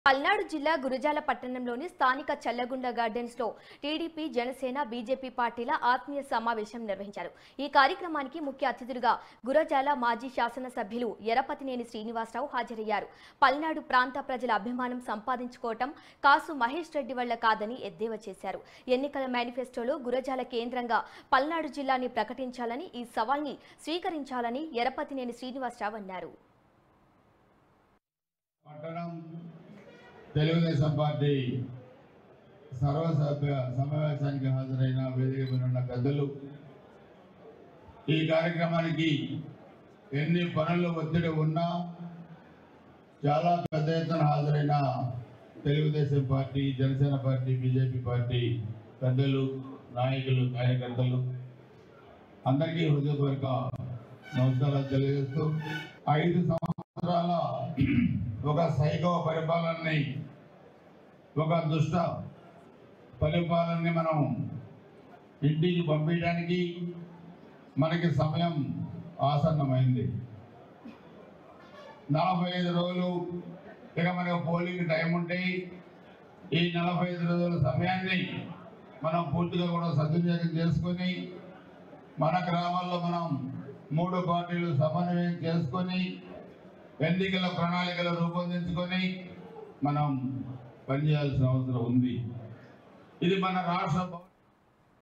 పల్నాడు జిల్లా గురజాల పట్టణంలోని స్థానిక చల్లగుండ గార్డెన్స్ లో టీడీపీ జనసేన బీజేపీ పార్టీల ఆత్మీయ సమావేశం నిర్వహించారు ఈ కార్యక్రమానికి ముఖ్య అతిథులుగా గురజాల మాజీ శాసనసభ్యులు ఎరపతినేని శ్రీనివాసరావు హాజరయ్యారు పల్నాడు ప్రాంత ప్రజల అభిమానం సంపాదించుకోవటం కాసు మహేష్ రెడ్డి వల్ల కాదని ఎద్దేవా చేశారు ఎన్నికల మేనిఫెస్టోలో గురజాల కేంద్రంగా పల్నాడు జిల్లాని ప్రకటించాలని ఈ సవాల్ని స్వీకరించాలని ఎరపతినేని శ్రీనివాసరావు అన్నారు పట్టణం తెలుగుదేశం పార్టీ సర్వసభ్య సమావేశానికి హాజరైన వేదిక మీద ఉన్న పెద్దలు ఈ కార్యక్రమానికి ఎన్ని పనులు ఒత్తిడి ఉన్నా చాలా పెద్ద ఎత్తున హాజరైన Telugu Desam party Janasena party BJP party పెద్దలు నాయకులు కార్యకర్తలు అందరికీ హృదయపూర్వక నమస్కారాలు తెలియజేస్తూ ఐదు సంవత్సరాల ఒక సైకో పరిపాలనని ఒక దుష్ట పరిపాలనని మనం ఇంటికి పంపించడానికి మనకి సమయం ఆసన్నమైంది నలభై ఐదు రోజులు ఇక మనకు పోలింగ్ టైం ఉంటే ఈ నలభై ఐదు రోజుల సమయాన్ని మనం పూర్తిగా కూడా సద్వినియోగం చేసుకొని మన గ్రామాల్లో మనం మూడు పార్టీలు సమన్వయం చేసుకొని ఎన్నికల ప్రణాళికలు రూపొందించుకొని మనం పనిచేయాల్సిన అవసరం ఉంది ఇది మన రాష్ట్ర భవిష్యత్తు